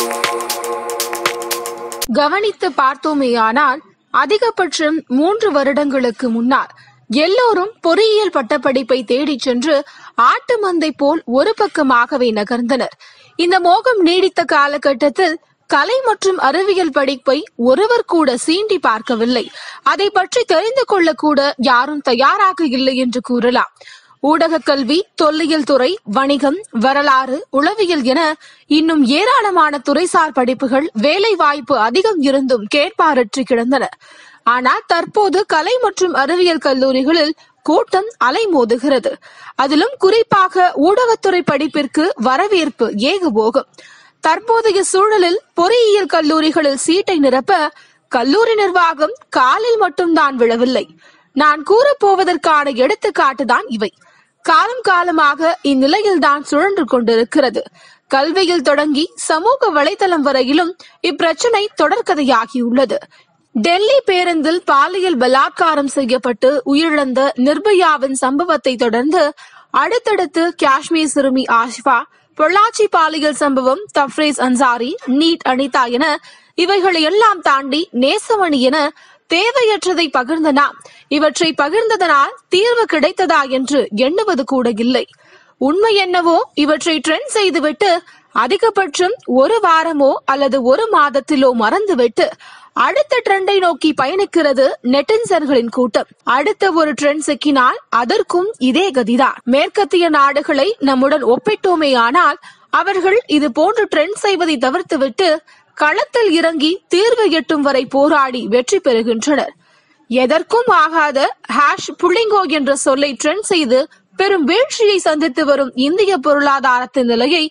கவனித்து பார்த்தோமேயானால் அதிகபட்சம் மூன்று வருடங்களுக்கு முன்னால் எல்லோரும் பொறியியல் பட்டப்படிப்பை தேடிச் சென்று ஆட்டு மந்தை போல் ஒரு பக்கமாகவே நகர்ந்தனர் இந்த மோகம் நீடித்த காலகட்டத்தில் கலை மற்றும் அறிவியல் படிப்பை ஒருவர் கூட சீண்டி பார்க்கவில்லை அதை பற்றி தெரிந்து கொள்ள கூட யாரும் தயாராக இல்லை என்று கூறலாம் ஊடக கல்வி தொல்லியல் துறை வணிகம் வரலாறு உளவியல் என இன்னும் ஏராளமான துறைசார் படிப்புகள் வேலை வாய்ப்பு அதிகம் இருந்தும் கேட்பாரற்று கிடந்தன ஆனால் தற்போது கலை மற்றும் அறிவியல் கல்லூரிகளில் கூட்டம் அலைமோதுகிறது அதிலும் குறிப்பாக ஊடகத்துறை படிப்பிற்கு வரவேற்பு ஏகபோகம் தற்போதைய சூழலில் பொறியியல் கல்லூரிகளில் சீட்டை நிரப்ப கல்லூரி நிர்வாகம் காலில் மட்டும்தான் விழவில்லை நான் கூறப்போவதற்கான எடுத்துக்காட்டுதான் இவை காலம் காலமாக இந்நிலையில்தான் சுழன்று கொண்டிருக்கிறது கல்வியில் தொடங்கி சமூக வலைதளம் வரையிலும் இப்பிரச்சனை தொடர்கதையாகியுள்ளது டெல்லி பேருந்தில் பாலியல் பலாத்காரம் செய்யப்பட்டு உயிரிழந்த நிர்பயாவின் சம்பவத்தை தொடர்ந்து அடுத்தடுத்து காஷ்மீர் சிறுமி ஆஷிஃபா பொள்ளாச்சி பாலியல் சம்பவம் தஃப்ரேஸ் அன்சாரி நீட் அனிதா என இவைகளை எல்லாம் தாண்டி நேசமணி என தேவையற்றதை பகிர்ந்த நாம் இவற்றை பகிர்ந்ததனால் தீர்வு கிடைத்ததா என்று எண்ணுவது கூட இல்லை உண்மை என்னவோ இவற்றை ட்ரெண்ட் செய்துவிட்டு அதிகபட்சம் ஒரு வாரமோ அல்லது ஒரு மாதத்திலோ மறந்துவிட்டு அடுத்த ட்ரெண்டை நோக்கி பயணிக்கிறது நெட்டிசன்களின் கூட்டம் அடுத்த ஒரு ட்ரெண்ட் சிக்கினால் அதற்கும் இதே கதிதான் மேற்கத்திய நாடுகளை நம்முடன் ஒப்பிட்டோமேயானால் அவர்கள் இது போன்று ட்ரெண்ட் செய்வதை தவிர்த்துவிட்டு களத்தில் இறங்கி தீர்வு எட்டும் வரை போராடி வெற்றி பெறுகின்றனர் எதற்கும் ஆகாத ஹேஷ் புள்ளிங்கோ என்ற சொல்லை ட்ரெண்ட் செய்து பெரும் வீழ்ச்சியை சந்தித்து வரும் இந்திய பொருளாதாரத்தின் நிலையை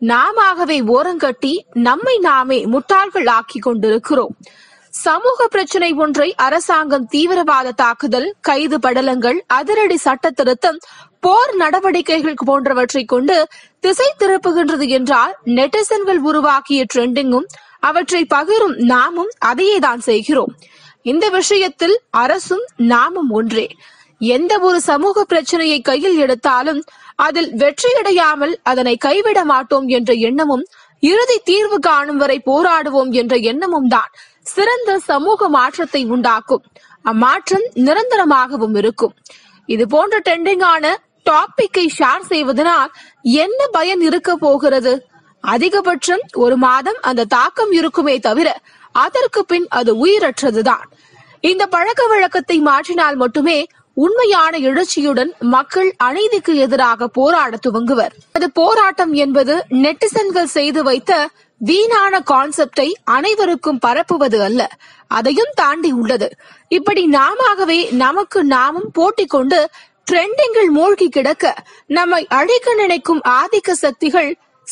நாமவே ஓரங்கட்டி நம்மை நாமே முட்டாள்கள் ஆக்கி கொண்டிருக்கிறோம் சமூக பிரச்சனை ஒன்றை அரசாங்கம் தீவிரவாத தாக்குதல் கைது படலங்கள் அதிரடி சட்ட திருத்தம் போர் நடவடிக்கைகள் போன்றவற்றை கொண்டு திசை திருப்புகின்றது என்றால் நெட்டிசன்கள் உருவாக்கிய ட்ரெண்டிங்கும் அவற்றை பகிரும் நாமும் அதையே தான் செய்கிறோம் இந்த விஷயத்தில் அரசும் நாமும் ஒன்றே எந்த ஒரு சமூக பிரச்சனையை கையில் எடுத்தாலும் அதில் வெற்றியடையாமல் அதனை கைவிட மாட்டோம் என்ற எண்ணமும் இறுதி தீர்வு காணும் வரை போராடுவோம் என்ற எண்ணமும் தான் சிறந்த சமூக மாற்றத்தை உண்டாக்கும் அம்மாற்றம் நிரந்தரமாகவும் இருக்கும் இது போன்ற ட்ரெண்டிங்கான டாபிக்கை ஷேர் செய்வதனால் என்ன பயன் இருக்க போகிறது அதிகபட்சம் ஒரு மாதம் அந்த தாக்கம் இருக்குமே தவிர அதற்கு பின் அது உயிரற்றதுதான் இந்த பழக்க வழக்கத்தை மாற்றினால் மட்டுமே உண்மையான எழுச்சியுடன் மக்கள் அநீதிக்கு எதிராக போராட துவங்குவர் அது போராட்டம் என்பது நெட்டிசன்கள் செய்து வைத்த வீணான கான்செப்டை அனைவருக்கும் பரப்புவது அல்ல அதையும் தாண்டி உள்ளது இப்படி நாமவே நமக்கு நாமும் போட்டி கொண்டு ட்ரெண்டிங்கில் மூழ்கி கிடக்க நம்மை அழிக்க நினைக்கும் ஆதிக்க சக்திகள்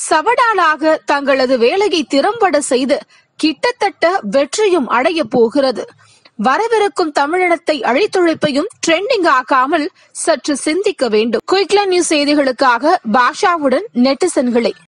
சவடாலாக தங்களது வேலையை திறம்பட செய்து கிட்டத்தட்ட வெற்றியும் அடைய போகிறது வரவிருக்கும் தமிழினத்தை அழித்தொழிப்பையும் ட்ரெண்டிங் ஆக்காமல் சற்று சிந்திக்க வேண்டும் குயிக்ல நியூஸ் செய்திகளுக்காக பாஷாவுடன் நெட்டிசன்களை